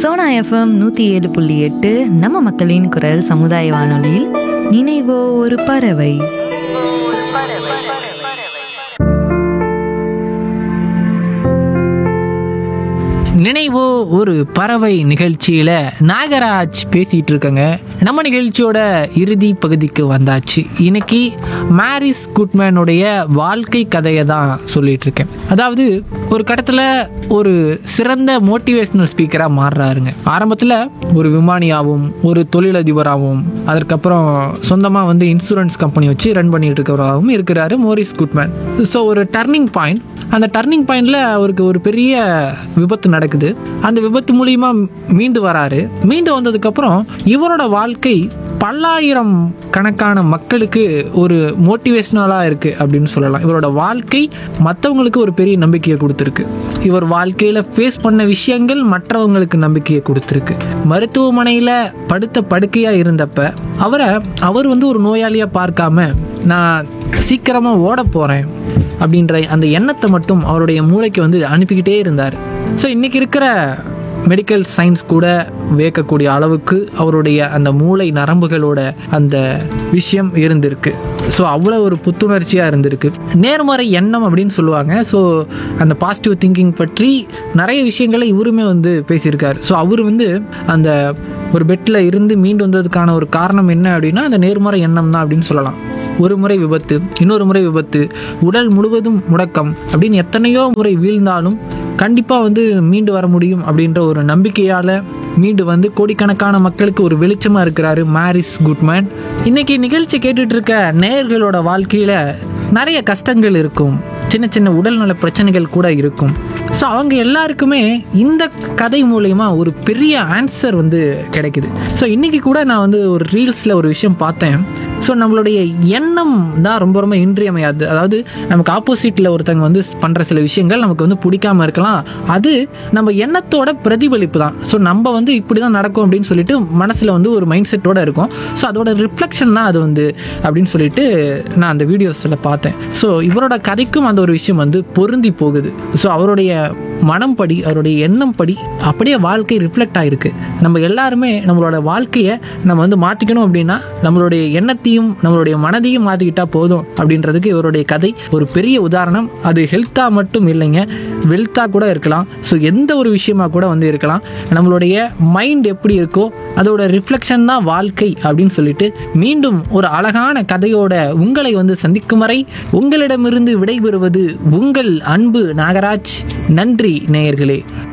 Sona FM நூற்றி ஏழு புள்ளி எட்டு நம்ம மக்களின் குரல் சமுதாய வானொலியில் நினைவோ ஒரு பறவை நினைவோ ஒரு பறவை நிகழ்ச்சியில் நாகராஜ் பேசிகிட்டு இருக்கங்க நம்ம நிகழ்ச்சியோட இறுதி பகுதிக்கு வந்தாச்சு இன்னைக்கு மேரிஸ் குட்மேனுடைய வாழ்க்கை கதையை தான் சொல்லிட்டு இருக்கேன் அதாவது ஒரு கட்டத்தில் ஒரு சிறந்த மோட்டிவேஷனல் ஸ்பீக்கராக மாறுறாருங்க ஆரம்பத்தில் ஒரு விமானியாகவும் ஒரு தொழிலதிபராகவும் அதற்கப்புறம் சொந்தமாக வந்து இன்சூரன்ஸ் கம்பெனி வச்சு ரன் பண்ணிட்டு இருக்கிறவராகவும் இருக்கிறாரு மோரிஸ் குட்மேன் ஸோ ஒரு டர்னிங் பாயிண்ட் அந்த டர்னிங் பாயிண்ட்ல அவருக்கு ஒரு பெரிய விபத்து நடக்குது அந்த விபத்து மூலியமா மீண்டு வராரு மீண்டு வந்ததுக்கப்புறம் இவரோட வாழ்க்கை பல்லாயிரம் கணக்கான மக்களுக்கு ஒரு மோட்டிவேஷனலாக இருக்குது அப்படின்னு சொல்லலாம் இவரோட வாழ்க்கை மற்றவங்களுக்கு ஒரு பெரிய நம்பிக்கையை கொடுத்துருக்கு இவர் வாழ்க்கையில் ஃபேஸ் பண்ண விஷயங்கள் மற்றவங்களுக்கு நம்பிக்கையை கொடுத்துருக்கு மருத்துவமனையில் படுத்த படுக்கையாக இருந்தப்ப அவரை அவர் வந்து ஒரு நோயாளியாக பார்க்காம நான் சீக்கிரமாக ஓட போகிறேன் அப்படின்ற அந்த எண்ணத்தை மட்டும் அவருடைய மூளைக்கு வந்து அனுப்பிக்கிட்டே இருந்தார் ஸோ இன்றைக்கி இருக்கிற மெடிக்கல் சயின்ஸ் கூட வியக்கக்கூடிய அளவுக்கு அவருடைய அந்த மூளை நரம்புகளோட அந்த விஷயம் இருந்திருக்கு ஸோ அவ்வளோ ஒரு புத்துணர்ச்சியாக இருந்திருக்கு நேர்மறை எண்ணம் அப்படின்னு சொல்லுவாங்க ஸோ அந்த பாசிட்டிவ் திங்கிங் பற்றி நிறைய விஷயங்களை இவருமே வந்து பேசியிருக்காரு ஸோ அவர் வந்து அந்த ஒரு பெட்டில் இருந்து மீண்டு வந்ததுக்கான ஒரு காரணம் என்ன அப்படின்னா அந்த நேர்மறை எண்ணம் தான் அப்படின்னு சொல்லலாம் ஒரு முறை விபத்து இன்னொரு முறை விபத்து உடல் முழுவதும் முடக்கம் அப்படின்னு எத்தனையோ முறை வீழ்ந்தாலும் கண்டிப்பாக வந்து மீண்டு வர முடியும் அப்படின்ற ஒரு நம்பிக்கையால் மீண்டு வந்து கோடிக்கணக்கான மக்களுக்கு ஒரு வெளிச்சமாக இருக்கிறாரு மேரிஸ் குட்மேன் இன்னைக்கு நிகழ்ச்சி கேட்டுட்டு இருக்க நேயர்களோட வாழ்க்கையில் நிறைய கஷ்டங்கள் இருக்கும் சின்ன சின்ன உடல்நல பிரச்சனைகள் கூட இருக்கும் ஸோ அவங்க எல்லாருக்குமே இந்த கதை மூலயமா ஒரு பெரிய ஆன்சர் வந்து கிடைக்குது ஸோ இன்னைக்கு கூட நான் வந்து ஒரு ரீல்ஸில் ஒரு விஷயம் பார்த்தேன் ஸோ நம்மளுடைய எண்ணம் தான் ரொம்ப ரொம்ப இன்றியமையாது அதாவது நமக்கு ஆப்போசிட்டில் ஒருத்தங்க வந்து பண்ணுற சில விஷயங்கள் நமக்கு வந்து பிடிக்காம இருக்கலாம் அது நம்ம எண்ணத்தோட பிரதிபலிப்பு தான் ஸோ நம்ம வந்து இப்படி தான் நடக்கும் அப்படின்னு சொல்லிட்டு மனசில் வந்து ஒரு மைண்ட் செட்டோட இருக்கும் ஸோ அதோட ரிஃப்ளெக்ஷன் தான் அது வந்து அப்படின்னு சொல்லிட்டு நான் அந்த வீடியோஸில் பார்த்தேன் ஸோ இவரோட கதைக்கும் அந்த ஒரு விஷயம் வந்து பொருந்தி போகுது ஸோ அவருடைய மனம் படி அவருடைய எண்ணம் படி அப்படியே வாழ்க்கை ரிஃப்ளெக்ட் ஆகிருக்கு நம்ம எல்லாருமே நம்மளோட வாழ்க்கையை நம்ம வந்து மாற்றிக்கணும் அப்படின்னா நம்மளுடைய எண்ணத்தையும் நம்மளுடைய மனதையும் மாற்றிக்கிட்டா போதும் அப்படின்றதுக்கு இவருடைய கதை ஒரு பெரிய உதாரணம் அது ஹெல்த்தாக மட்டும் இல்லைங்க வெல்த்தாக கூட இருக்கலாம் ஸோ எந்த ஒரு விஷயமா கூட வந்து இருக்கலாம் நம்மளுடைய மைண்ட் எப்படி இருக்கோ அதோட ரிஃப்ளெக்ஷன் தான் வாழ்க்கை அப்படின்னு சொல்லிட்டு மீண்டும் ஒரு அழகான கதையோட உங்களை வந்து சந்திக்கும் வரை உங்களிடமிருந்து விடைபெறுவது உங்கள் அன்பு நாகராஜ் நன்றி நேயர்களே